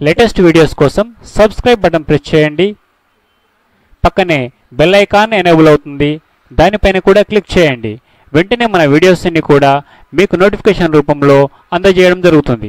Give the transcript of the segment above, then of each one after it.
Latest videos కోసం subscribe button press చేయండి పక్కనే బెల్ ఐకాన్ ఎనేబుల్ అవుతుంది దానిపైన కూడా క్లిక్ చేయండి వెంటనే మన వీడియోస్ అన్ని కూడా మీకు నోటిఫికేషన్ రూపంలో అందజేయడం జరుగుతుంది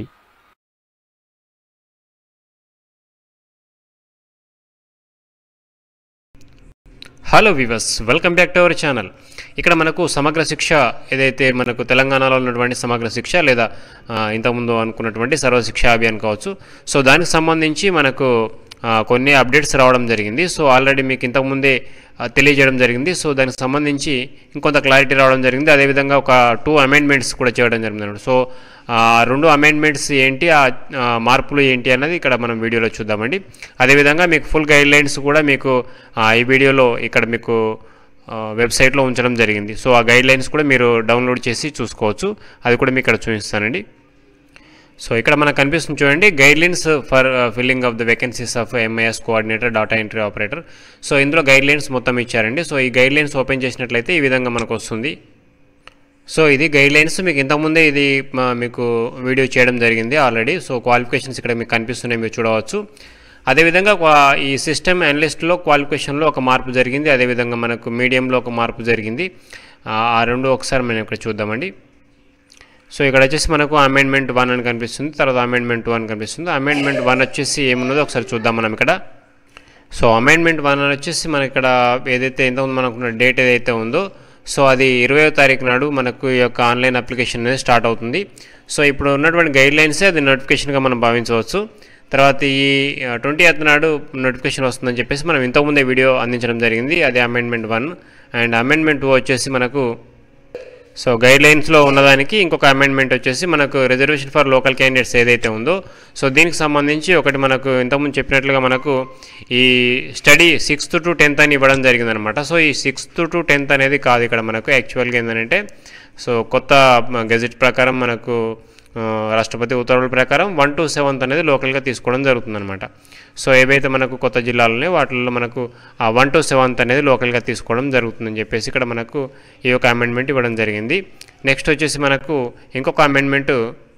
hello viewers welcome back to our channel ఇక్కడ మనకు సమగ్ర శిక్ష ఏదైతే మనకు తెలంగాణలో ఉన్నటువంటి సమగ్ర శిక్ష లేదా ఆ, ఇంతకుముందు అనుకున్నటువంటి సర్వశిక్ష అభియాన్ కావచ్చు సో దానికి సంబంధించి మనకు ఆ, కొన్ని అప్డేట్స్ రావడం జరిగింది సో ఆల్రెడీ మీకు ఇంతకుముందే ఆ, తెలియజేయడం జరిగింది సో దానికి సంబంధించి ఇంకొంత క్లారిటీ రావడం జరిగింది అదేవిధంగా ఒక టూ అమెండ్మెంట్స్ కూడా చేయడం జరిగింది అన్నమాట. సో ఆ రెండు అమెండ్మెంట్స్ ఏంటి ఆ ఆ, మార్పులు ఏంటి అన్నది ఇక్కడ మనం వీడియోలో చూద్దామండి అదేవిధంగా మీకు ఫుల్ గైడ్ లైన్స్ కూడా మీకు ఆ, ఈ వీడియోలో ఇక్కడ మీకు ఆ, వెబ్సైట్లో ఉంచడం జరిగింది సో ఆ గైడ్ లైన్స్ కూడా మీరు డౌన్లోడ్ చేసి చూసుకోవచ్చు అది కూడా మీకు ఇక్కడ చూపిస్తానండి సో ఇక్కడ మనకు కనిపిస్తుంది చూడండి guidelines for filling of the vacancies of MIS coordinator data entry operator so ఇందులో గైడ్లైన్స్ మొత్తం ఇచ్చారండి సో ఈ గైడ్లైన్స్ ఓపెన్ చేసినట్లయితే ఈ విధంగా మనకు వస్తుంది సో ఇది గైడ్లైన్స్ మీకు ఇంతకుముందే ఇది మా మీకు వీడియో చేయడం జరిగింది ఆల్రెడీ సో క్వాలిఫికేషన్స్ ఇక్కడ మీకు కనిపిస్తున్నాయి మీరు చూడవచ్చు అదేవిధంగా క్వా- ఈ సిస్టమ్ అనలిస్ట్లో క్వాలిఫికేషన్లో ఒక మార్పు జరిగింది అదేవిధంగా మనకు మీడియంలో ఒక మార్పు జరిగింది ఆ ఆ రెండు ఒకసారి మనం ఇక్కడ చూద్దామండి సో ఇక్కడ వచ్చేసి మనకు అమెండ్మెంట్ వన్ అని కనిపిస్తుంది తర్వాత అమెండ్మెంట్ టూ అని కనిపిస్తుంది అమెండ్మెంట్ వన్ వచ్చేసి ఏమున్నదో ఒకసారి చూద్దాం మనం ఇక్కడ సో అమెండ్మెంట్ వన్ అని వచ్చేసి మనకి ఇక్కడ ఏదైతే ఇంతకుముందు మనకున్న డేట్ ఏదైతే ఉందో సో అది ఇరవయో తారీఖు నాడు మనకు ఈ యొక్క ఆన్లైన్ అప్లికేషన్ అనేది స్టార్ట్ అవుతుంది సో ఇప్పుడు ఉన్నటువంటి గైడ్ లైన్సే అది నోటిఫికేషన్గా మనం భావించవచ్చు తర్వాత ఈ ట్వంటీ ఎయిత్ నాడు నోటిఫికేషన్ వస్తుందని చెప్పేసి మనం ఇంతకుముందే వీడియో అందించడం జరిగింది అది amendment one and amendment two వచ్చేసి మనకు సో గైడ్ లైన్స్లో ఉన్నదానికి ఇంకొక అమెండ్మెంట్ వచ్చేసి మనకు రిజర్వేషన్ ఫర్ లోకల్ క్యాండిడేట్స్ ఏదైతే ఉందో సో దీనికి సంబంధించి ఒకటి మనకు ఇంతకుముందు చెప్పినట్లుగా మనకు ఈ స్టడీ సిక్స్త్ టు టెన్త్ అని ఇవ్వడం జరిగిందనమాట సో ఈ సిక్స్త్ టు టెన్త్ అనేది కాదు ఇక్కడ మనకు యాక్చువల్గా ఏంటంటే సో కొత్త గెజెట్ ప్రకారం మనకు ఆ, రాష్ట్రపతి ఉత్తర్వుల ప్రకారం వన్ టు సెవెంత్ అనేది లోకల్గా తీసుకోవడం జరుగుతుందన్నమాట సో ఏవైతే మనకు కొత్త జిల్లాలు ఉన్నాయో వాటిల్లో మనకు ఆ వన్ టు సెవెంత్ అనేది లోకల్గా తీసుకోవడం జరుగుతుందని చెప్పేసి ఇక్కడ మనకు ఈ యొక్క అమెండ్మెంట్ ఇవ్వడం జరిగింది నెక్స్ట్ వచ్చేసి మనకు ఇంకొక అమెండ్మెంట్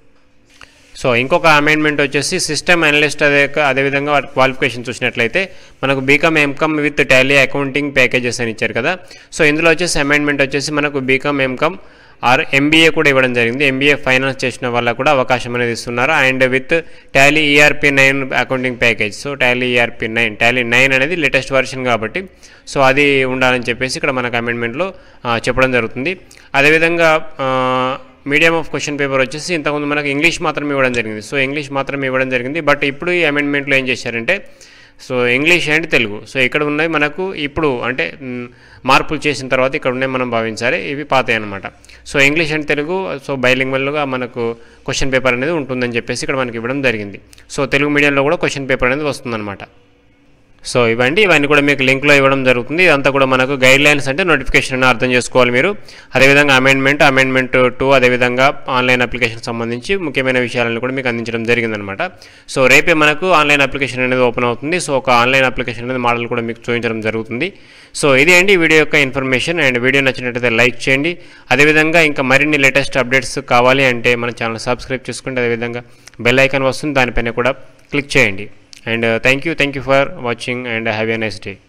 సో ఇంకొక అమెండ్మెంట్ వచ్చేసి సిస్టమ్ అనలిస్ట్ అదే అదేవిధంగా వాటి క్వాలిఫికేషన్ చూసినట్లయితే మనకు BCom MCom with Tally accounting packages అని ఇచ్చారు కదా సో ఇందులో వచ్చేసి అమెండ్మెంట్ వచ్చేసి మనకు బీకామ్ ఎంకామ్ ఆర్ ఎంబీఏ కూడా ఇవ్వడం జరిగింది ఎంబీఏ ఫైనాన్స్ చేసిన వాళ్ళకు కూడా అవకాశం అనేది ఇస్తున్నారు and with Tally ERP nine accounting package so Tally ERP nine Tally nine అనేది లేటెస్ట్ వర్షన్ కాబట్టి సో అది ఉండాలని చెప్పేసి ఇక్కడ మనకు అమెండ్మెంట్లో చెప్పడం జరుగుతుంది అదేవిధంగా ఆ, మీడియం ఆఫ్ క్వశ్చన్ పేపర్ వచ్చేసి ఇంతకుముందు మనకు ఇంగ్లీష్ మాత్రమే ఇవ్వడం జరిగింది సో ఇంగ్లీష్ మాత్రమే ఇవ్వడం జరిగింది బట్ ఇప్పుడు ఈ అమెండ్మెంట్లో ఏం చేశారంటే so English and Telugu so ఇక్కడ ఉన్నాయి మనకు ఇప్పుడు అంటే మ్, మార్పులు చేసిన తర్వాత ఇక్కడ ఉన్నాయి మనం భావించాలి ఇవి పాతాయి అనమాట so English and Telugu so బైలింగ్వల్గా మనకు క్వశ్చన్ పేపర్ అనేది ఉంటుందని చెప్పేసి ఇక్కడ మనకి ఇవ్వడం జరిగింది సో తెలుగు మీడియంలో కూడా క్వశ్చన్ పేపర్ అనేది వస్తుందన్నమాట సో ఇవండి ఇవన్నీ కూడా మీకు లింక్లో ఇవ్వడం జరుగుతుంది ఇదంతా కూడా మనకు గైడ్ లైన్స్ అంటే నోటిఫికేషన్ అని అర్థం చేసుకోవాలి మీరు అదేవిధంగా అమెండ్మెంట్ అమెండ్మెంట్ టూ అదేవిధంగా ఆన్లైన్ అప్లికేషన్ సంబంధించి ముఖ్యమైన విషయాలను కూడా మీకు అందించడం జరిగిందనమాట సో రేపే మనకు ఆన్లైన్ అప్లికేషన్ అనేది ఓపెన్ అవుతుంది సో ఒక ఆన్లైన్ అప్లికేషన్ అనేది మోడల్ కూడా మీకు చూపించడం జరుగుతుంది సో ఇది అండి ఈ వీడియో యొక్క ఇన్ఫర్మేషన్ అండ్ వీడియో నచ్చినట్లయితే లైక్ చేయండి అదేవిధంగా ఇంకా మరిన్ని లేటెస్ట్ అప్డేట్స్ కావాలి అంటే మన ఛానల్ సబ్స్క్రైబ్ చేసుకోండి అదేవిధంగా బెల్ ఐకాన్ వస్తుంది దానిపైన కూడా క్లిక్ చేయండి and uh, thank you thank you for watching and have a nice day